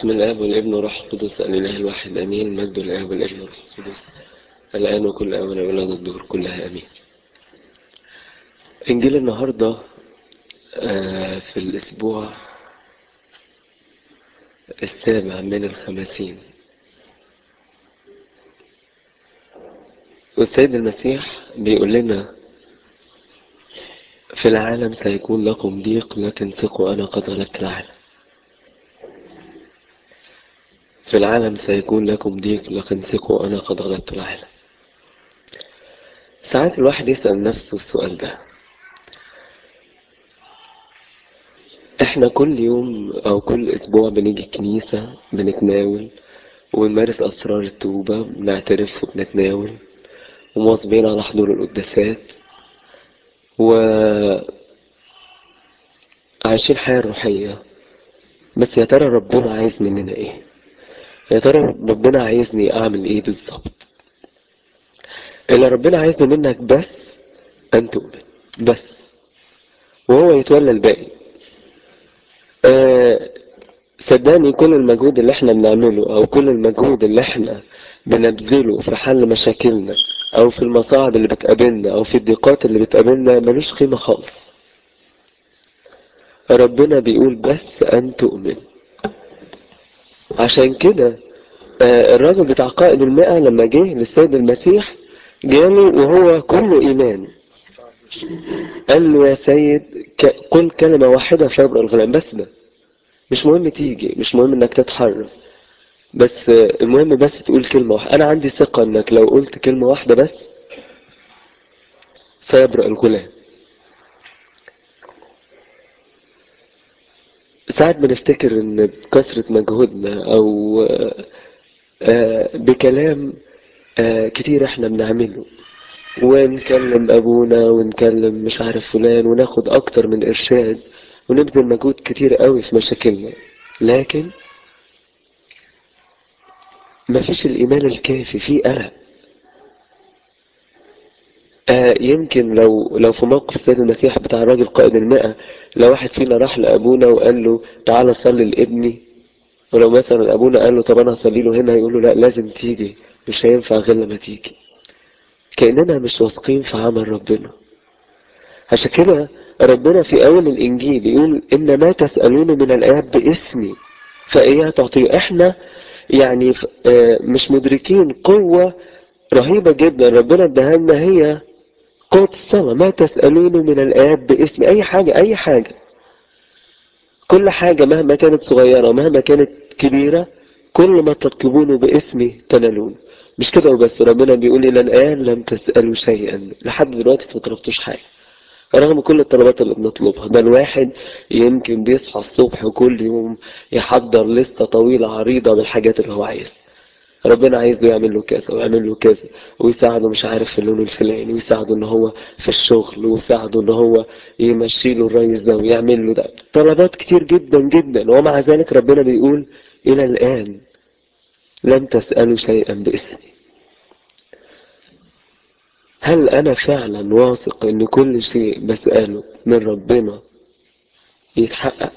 بسم الاب والابن والروح القدس الاله الواحد امين مجد الاب والابن والروح القدس الان وكل اوان اولاد الدهور كلها امين انجيل النهارده آه، في الاسبوع السابع من الخمسين والسيد المسيح بيقول لنا في العالم سيكون لكم ضيق لكن ثقوا انا قد غلبت العالم في العالم سيكون لكم ضيق لكن ثقوا أنا قد غلبت العالم ساعات الواحد يسأل نفسه السؤال ده احنا كل يوم او كل اسبوع بنيجي الكنيسة بنتناول ونمارس اسرار التوبة بنعترف وبنتناول ومواظبين على حضور القداسات و عايشين حياة روحية بس يا ترى ربنا عايز مننا ايه يا ترى ربنا عايزني اعمل ايه بالظبط اللي ربنا عايزه منك بس ان تؤمن بس وهو يتولى الباقي آه صدقني كل المجهود اللي احنا بنعمله او كل المجهود اللي احنا بنبذله في حل مشاكلنا او في المصاعب اللي بتقابلنا او في الضيقات اللي بتقابلنا ملوش قيمة خالص ربنا بيقول بس ان تؤمن عشان كده آه، الراجل بتاع قائد المئة لما جه للسيد المسيح جاله وهو كله إيمان قال له يا سيد ك- قل كلمة واحدة فيبرأ الغلام بس ده مش مهم تيجي مش مهم انك تتحرك بس آه، المهم بس تقول كلمة واحدة أنا عندي ثقة انك لو قلت كلمة واحدة بس سيبرأ الغلام ساعات بنفتكر ان بكثرة مجهودنا او آه، آه، بكلام آه، كتير احنا بنعمله ونكلم ابونا ونكلم مش عارف فلان وناخد اكتر من ارشاد ونبذل مجهود كتير قوي في مشاكلنا لكن مفيش الايمان الكافي في قلق آه يمكن لو لو في موقف السيد المسيح بتاع الراجل قائد المئة لو واحد فينا راح لابونا وقال له تعالى صلي لابني ولو مثلا ابونا قال له طب انا هصلي له هنا يقول له لا لازم تيجي مش هينفع غير لما تيجي كاننا مش واثقين في عمل ربنا عشان كده ربنا في اول الانجيل يقول ان ما تسالون من الاب باسمي فاياه تعطيه احنا يعني ف- آه، مش مدركين قوه رهيبه جدا ربنا اداها لنا هي قوه الصلاه ما تسالون من الاب باسمي اي حاجه اي حاجه كل حاجة مهما كانت صغيرة ومهما كانت كبيرة كل ما تطلبونه باسمي تنالون مش كده وبس ربنا بيقول إلى الآن لم تسألوا شيئا لحد دلوقتي ما طلبتوش حاجة رغم كل الطلبات اللي بنطلبها ده الواحد يمكن بيصحى الصبح كل يوم يحضر لستة طويلة عريضة بالحاجات اللي هو عايزها ربنا عايزه يعمل له كذا ويعمل له كذا ويساعده مش عارف في اللون الفلاني ويساعده ان هو في الشغل ويساعده ان هو يمشي له الرئيس ده ويعمل له ده طلبات كتير جدا جدا ومع ذلك ربنا بيقول الى الان لم تسألوا شيئا باسمي هل انا فعلا واثق ان كل شيء بسأله من ربنا يتحقق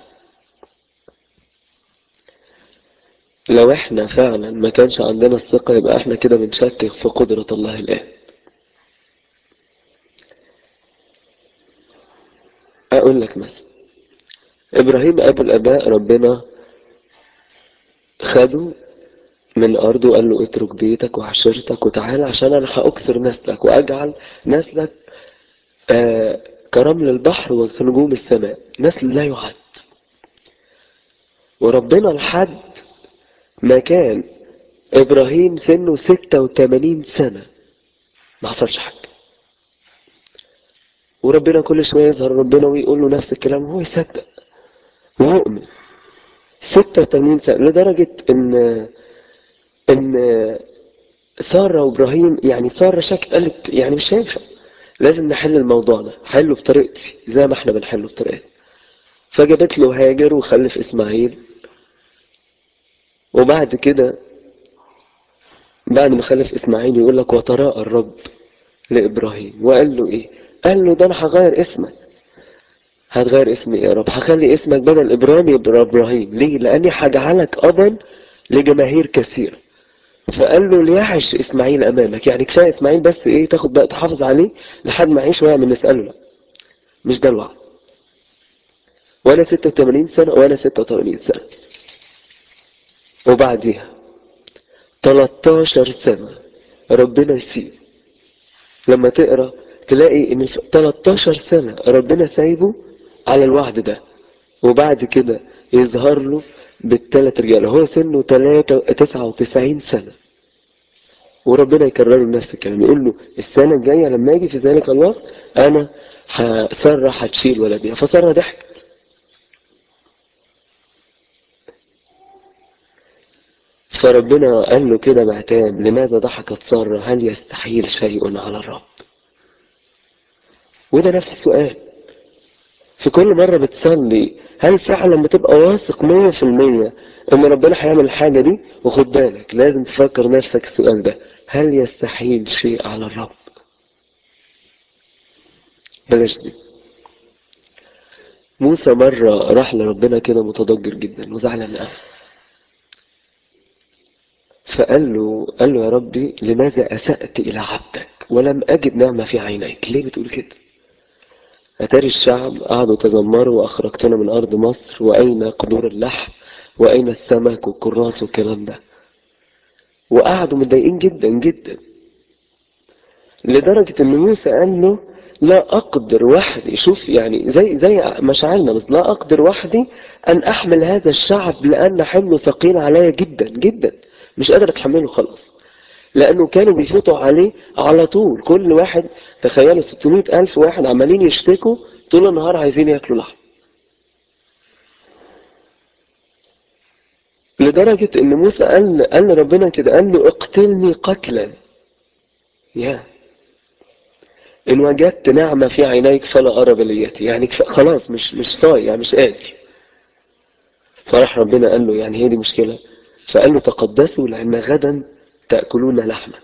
لو احنا فعلا ما كانش عندنا الثقة يبقى احنا كده بنشكك في قدرة الله الآن اقول لك مثلا ابراهيم ابو الاباء ربنا خده من ارضه وقال له اترك بيتك وعشيرتك وتعالى عشان انا هاكسر نسلك واجعل نسلك آه كرمل البحر وكنجوم السماء نسل لا يعد وربنا لحد ما كان ابراهيم سنه 86 سنة ما حصلش حاجة وربنا كل شوية يظهر ربنا ويقول له نفس الكلام وهو يصدق ويؤمن 86 سنة لدرجة ان ان سارة وابراهيم يعني سارة شك قالت يعني مش هينفع لازم نحل الموضوع ده حله بطريقتي زي ما احنا بنحله بطريقتنا فجابت له هاجر وخلف اسماعيل وبعد كده بعد ما خلف اسماعيل يقول لك وتراءى الرب لابراهيم وقال له ايه قال له ده انا هغير اسمك هتغير اسمي يا رب هخلي اسمك بدل ابراهيم يبقى ابراهيم ليه لاني هجعلك ابا لجماهير كثيره فقال له ليعش اسماعيل امامك يعني كفايه اسماعيل بس ايه تاخد بقى تحافظ عليه لحد ما يعيش ويعمل نساله لا مش ده الوعد وانا 86 سنه وانا 86 سنه وبعديها 13 سنه ربنا يسيب لما تقرا تلاقي ان في 13 سنه ربنا سايبه على الوعد ده وبعد كده يظهر له بالثلاث رجاله هو سنه 99 سنه وربنا يكرر له نفس الكلام يقول له السنه الجايه لما اجي في ذلك الوقت انا ساره هتشيل ولدي فساره ضحكت فربنا قال له كده بعتاب لماذا ضحكت ساره هل يستحيل شيء على الرب وده نفس السؤال في كل مرة بتصلي هل فعلا بتبقى واثق مية في المية ان ربنا هيعمل الحاجة دي وخد بالك لازم تفكر نفسك السؤال ده هل يستحيل شيء على الرب بلاش دي موسى مرة راح لربنا كده متضجر جدا وزعلان قوي فقال له قال له يا ربي لماذا أسأت إلى عبدك ولم أجد نعمة في عينيك ليه بتقول كده أتاري الشعب قعدوا تذمروا وأخرجتنا من أرض مصر وأين قدور اللحم وأين السمك والكراس والكلام ده وقعدوا متضايقين جدا جدا لدرجة إن موسى قال له لا أقدر وحدي شوف يعني زي زي مشاعرنا بس لا أقدر وحدي أن أحمل هذا الشعب لأن حمله ثقيل عليا جدا جدا مش قادر أتحمله خلاص لأنه كانوا بيفوتوا عليه على طول كل واحد تخيلوا 600 ألف واحد عمالين يشتكوا طول النهار عايزين ياكلوا لحم لدرجة إن موسى قال قال لربنا كده قال له اقتلني قتلا يا إن وجدت نعمة في عينيك فلا أرى بليتي يعني خلاص مش مش طايق يعني مش قادر فراح ربنا قال له يعني هي دي مشكلة فقال له تقدسوا لأن غدا تأكلون لحما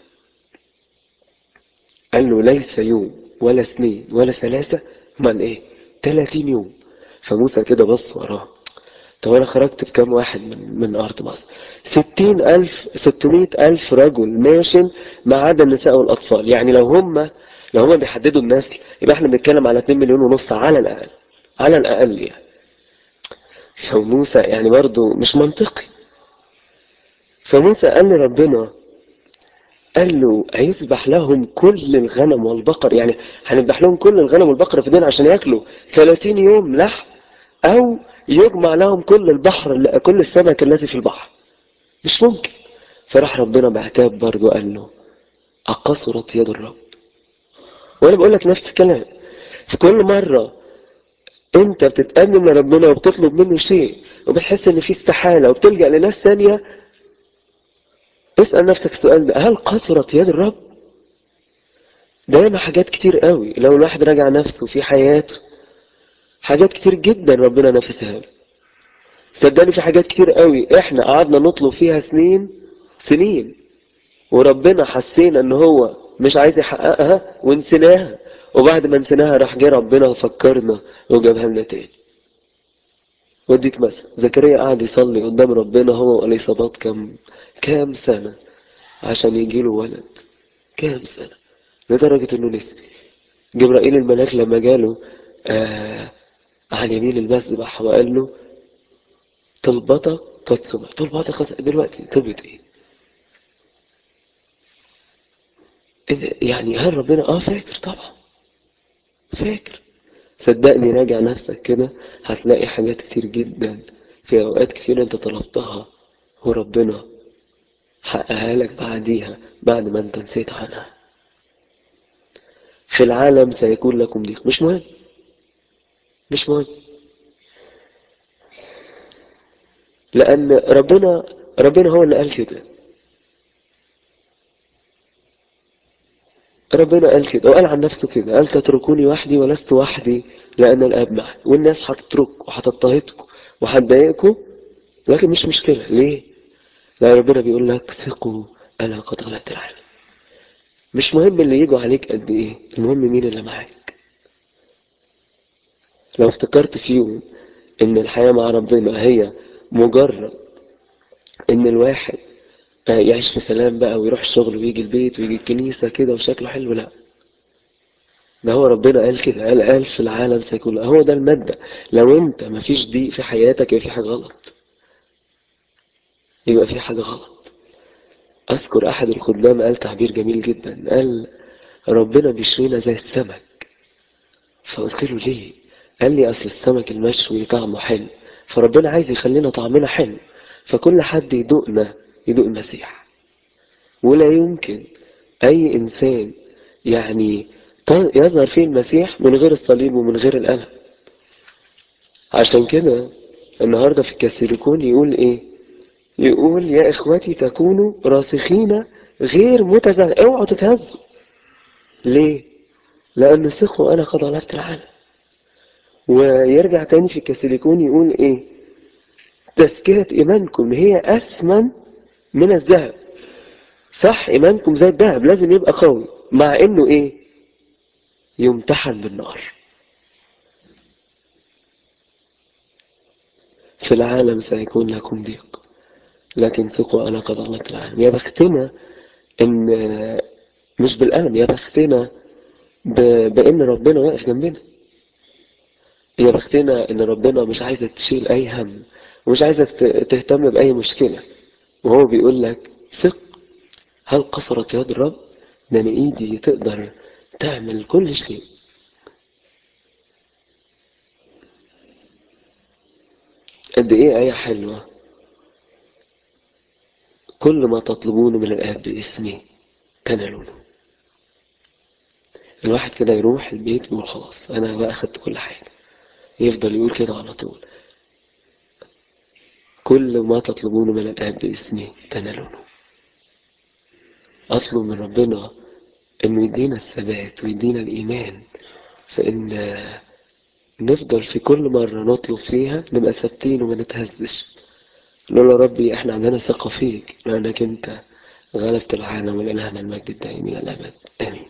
قال له ليس يوم ولا اثنين ولا ثلاثة من ايه 30 يوم فموسى كده بص وراه طب انا خرجت بكام واحد من, من ارض مصر ستين الف ستمائة الف رجل ماشن ما عدا النساء والاطفال يعني لو هم لو هم بيحددوا النسل يبقى احنا بنتكلم على 2 مليون ونص على الاقل على الاقل يعني فموسى يعني برضه مش منطقي فموسى قال لربنا قال له هيذبح لهم كل الغنم والبقر يعني هنذبح لهم كل الغنم والبقر في دين عشان ياكلوا 30 يوم لحم او يجمع لهم كل البحر كل السمك الذي في البحر مش ممكن فراح ربنا بعتاب برضه قال له أقصرت يد الرب وانا بقول لك نفس الكلام في كل مرة انت بتتأمن لربنا وبتطلب منه شيء وبتحس ان في استحالة وبتلجأ لناس ثانية اسأل نفسك السؤال ده هل قصرت يد الرب دايما حاجات كتير قوي لو الواحد راجع نفسه في حياته حاجات كتير جدا ربنا نفسها له صدقني في حاجات كتير قوي احنا قعدنا نطلب فيها سنين سنين وربنا حسينا ان هو مش عايز يحققها ونسيناها وبعد ما نسيناها راح جه ربنا وفكرنا وجابها لنا تاني وديك مثلا زكريا قعد يصلي قدام ربنا هو واليصابات كم كام سنة عشان يجيله ولد كام سنة لدرجة انه نسي جبرائيل الملاك لما جاله آه على يمين المسبح وقال له طلبتك قد سمعت طلبتك قد دلوقتي طلبت ايه يعني هل ربنا اه فاكر طبعا فاكر صدقني راجع نفسك كده هتلاقي حاجات كتير جدا في اوقات كتير انت طلبتها وربنا حققها لك بعديها بعد ما انت نسيت عنها في العالم سيكون لكم ضيق مش مهم مش مهم لان ربنا ربنا هو اللي قال كده ربنا قال كده وقال عن نفسه كده قال تتركوني وحدي ولست وحدي لأن الآب معي والناس هتترككم وهتضطهدكم وهتضايقكم لكن مش مشكلة ليه؟ لا ربنا بيقول لك ثقوا أنا قد غلبت العالم مش مهم اللي يجوا عليك قد إيه المهم مين اللي معاك لو افتكرت في يوم ان الحياة مع ربنا هي مجرد ان الواحد آه، يعيش في سلام بقى ويروح الشغل ويجي البيت ويجي الكنيسة كده وشكله حلو لا ده هو ربنا قال كده قال قال في العالم سيكون هو ده المادة لو انت مفيش ضيق في حياتك يبقى في حاجة غلط يبقى في حاجة غلط اذكر احد الخدام قال تعبير جميل جدا قال ربنا بيشوينا زي السمك فقلت له ليه قال لي اصل السمك المشوي طعمه حلو فربنا عايز يخلينا طعمنا حلو فكل حد يدوقنا يدوق المسيح ولا يمكن اي انسان يعني ط- يظهر فيه المسيح من غير الصليب ومن غير الألم عشان كده النهاردة في الكاثوليكون يقول ايه يقول يا اخوتي تكونوا راسخين غير متزعزعين اوعوا تتهزوا ليه لان ثقوا انا قد غلبت العالم ويرجع تاني في الكاثوليكون يقول ايه تزكية ايمانكم هي اثمن من الذهب صح ايمانكم زي الذهب لازم يبقى قوي مع انه ايه يمتحن بالنار في العالم سيكون لكم ضيق لكن ثقوا انا قد غلبت العالم يا بختنا ان مش بالألم يا بختنا ب... بان ربنا واقف جنبنا يا بختنا ان ربنا مش عايزك تشيل اي هم ومش عايزك ت- تهتم باي مشكلة وهو بيقول لك ثق هل قصرت يد الرب ده انا ايدي تقدر تعمل كل شيء قد ايه ايه حلوة كل ما تطلبونه من الاب باسمي تنالونه الواحد كده يروح البيت يقول خلاص انا بقى اخدت كل حاجة يفضل يقول كده على طول كل ما تطلبونه من الاب باسمي تنالونه اطلب من ربنا انه يدينا الثبات ويدينا الايمان فان نفضل في كل مرة نطلب فيها نبقى ثابتين وما نتهزش نقول يا ربي احنا عندنا ثقة فيك لانك انت غلبت العالم ولإلهنا المجد الدائم الى الابد امين